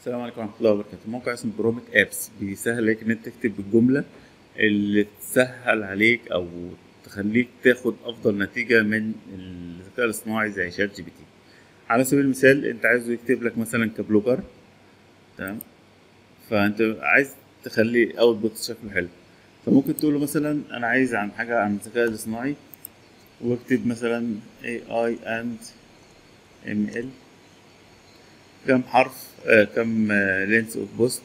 السلام عليكم ورحمة الله وبركاته موقع اسمه برومت ابس بيسهل عليك ان انت تكتب الجملة اللي تسهل عليك او تخليك تاخد افضل نتيجة من الذكاء الاصطناعي زي شات جي بي تي على سبيل المثال انت عايزه يكتب لك مثلا كبلوجر تمام فانت عايز تخلي اوتبوت شكله حلو فممكن تقول له مثلا انا عايز عن حاجة عن الذكاء الاصطناعي واكتب مثلا AI and ML كم حرف آه كم لينس اوف بوست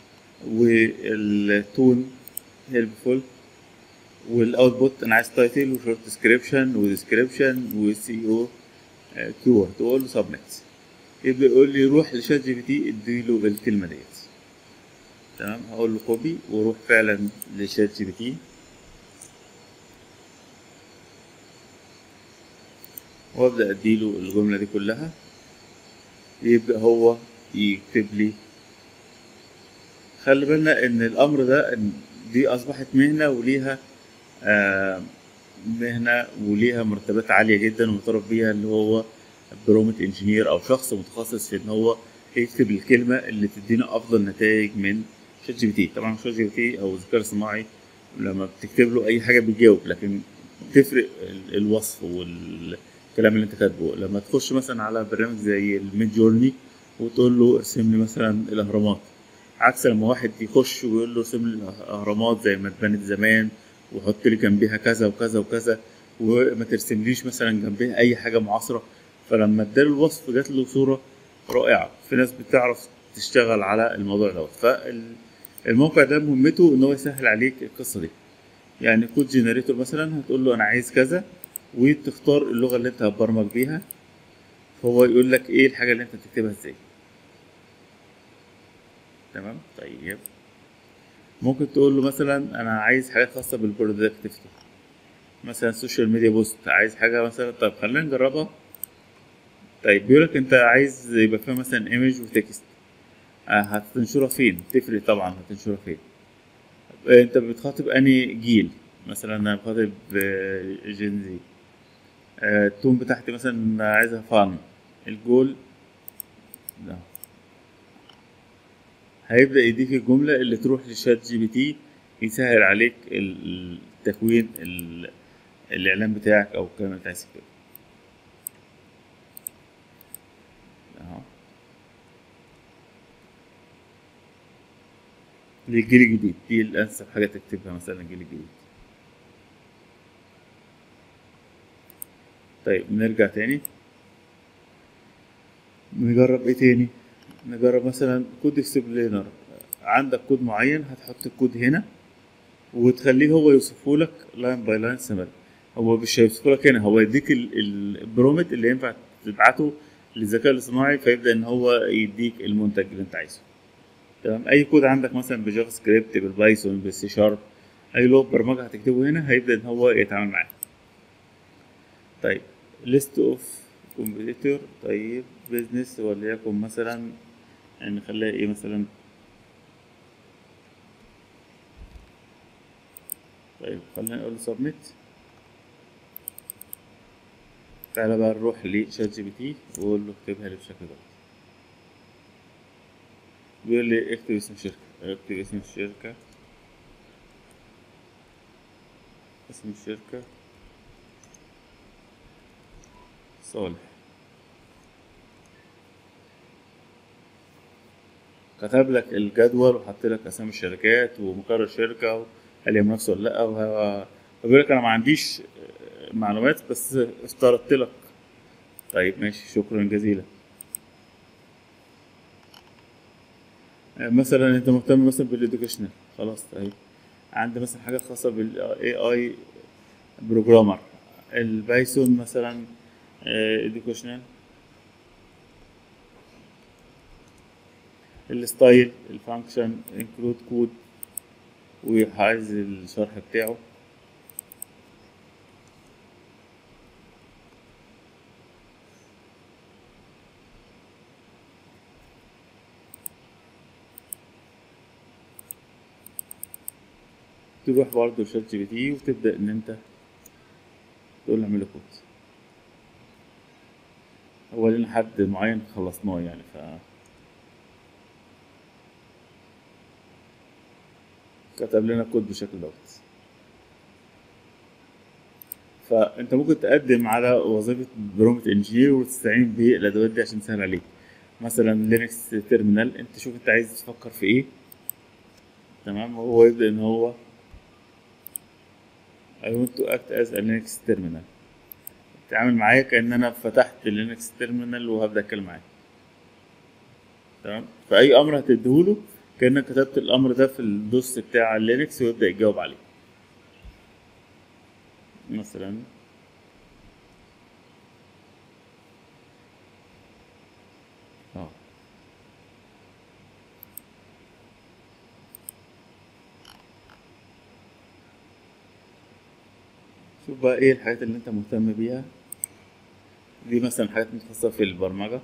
والتون هيلبفول والاوتبوت انا عايز تايتل وشورت ديسكريبشن وديسكريبشن وسي او كيورد واقول له سبميت يبدا يقول لي روح لشات جي بي تي اديله الكلمه ديت تمام هقول له كوبي وروح فعلا لشات جي بي تي وابدا اديله الجمله دي كلها يبدا هو يكتب لي خلي بالنا ان الامر ده إن دي اصبحت مهنه وليها آه مهنه وليها مرتبات عاليه جدا ومعترف بيها اللي هو برومت انجينير او شخص متخصص في ان هو يكتب الكلمه اللي تدينا افضل نتائج من شات جي بي تي طبعا شات جي بي تي او الذكاء الصناعي لما بتكتب له اي حاجه بيجاوب لكن تفرق الوصف والكلام اللي انت كاتبه لما تخش مثلا على برنامج زي الميد جورني وتقول له ارسم لي مثلا الاهرامات عكس لما واحد يخش ويقول له ارسم لي الاهرامات زي ما اتبنت زمان وحط لي جنبيها كذا وكذا وكذا وما ترسمليش مثلا جنبيها اي حاجه معاصره فلما اداله الوصف جات له صوره رائعه في ناس بتعرف تشتغل على الموضوع دوت فالموقع ده مهمته ان هو يسهل عليك القصه دي يعني كود جنريتور مثلا هتقول له انا عايز كذا وتختار اللغه اللي انت هتبرمج بيها فهو يقول لك ايه الحاجه اللي انت تكتبها ازاي تمام طيب ممكن تقول له مثلا انا عايز حاجات خاصه بالبرودكتيفيتي مثلا سوشيال ميديا بوست عايز حاجه مثلا طيب خلينا نجربها طيب بيقولك انت عايز يبقى فيها مثلا ايمج وتكست آه هتنشرها فين تفرق طبعا هتنشرها فين آه انت بتخاطب اني جيل مثلا انا بخاطب جين زي آه التون بتاعتي مثلا عايزها فان الجول ده هيبدأ يديك الجملة اللي تروح لشات جي بي تي يسهل عليك التكوين الإعلان بتاعك أو الكلام اللي أنت عايز تكتبه أهو للجيل الجديد دي الأنسب حاجة تكتبها مثلا الجيل الجديد طيب نرجع تاني نجرب ايه تاني نجرب مثلا كود اكسبلينر عندك كود معين هتحط الكود هنا وتخليه هو يوصفه لك لاين باي لاين سمر هو مش هيوصفه لك هنا هو يديك البرومت اللي ينفع تبعته للذكاء الاصطناعي فيبدا ان هو يديك المنتج اللي انت عايزه تمام اي كود عندك مثلا بجافا سكريبت بالبايثون بالسي شارب اي لغه برمجه هتكتبه هنا هيبدا ان هو يتعامل معاه طيب ليست اوف كومبيتيتور طيب بيزنس وليكن مثلا نخليها ايه مثلا طيب خلينا نقول سبميت تعالى بقى نروح لشات جي بي تي واقول له اكتبها لي بالشكل ده بيقول لي اكتب اسم الشركة اكتب اسم الشركة اسم الشركة صالح كتب لك الجدول وحط لك اسامي الشركات ومقر الشركه هل هي منافسه ولا لا وهو بيقول لك انا ما عنديش معلومات بس افترضت لك طيب ماشي شكرا جزيلا مثلا انت مهتم مثلا بالاديوكيشنال خلاص طيب عندي مثلا حاجات خاصه بالاي اي بروجرامر البايثون مثلا educational الستايل الفانكشن انكلود كود وعايز الشرح بتاعه تروح برضه لشات جي بي تي وتبدأ إن أنت تقول له اعمل لي كود هو لنا حد معين خلصناه يعني ف كتب لنا كود بالشكل دوت فانت ممكن تقدم على وظيفه برومت انجينير وتستعين بالادوات دي عشان تسهل عليك مثلا لينكس تيرمينال انت شوف انت عايز تفكر في ايه تمام وهو يبدا ان هو I want to act as a Linux terminal تعامل معايا كأن أنا فتحت لينكس تيرمينال وهبدأ أتكلم معاك تمام فأي أمر هتديهوله كأنك كتبت الأمر ده في الدوس بتاع لينكس ويبدأ يجاوب عليه مثلا اه شوف بقى ايه الحاجات اللي انت مهتم بيها دي مثلا حاجات متخصصة في البرمجة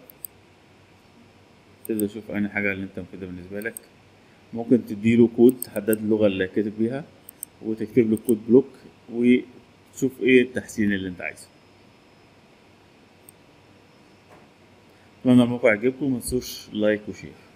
تبدأ تشوف أي حاجة اللي انت مفيدة بالنسبة لك ممكن تديله كود تحدد اللغة اللي كاتب بيها وتكتب له كود بلوك وتشوف ايه التحسين اللي انت عايزه اتمنى الموقع يعجبكم متنسوش لايك وشير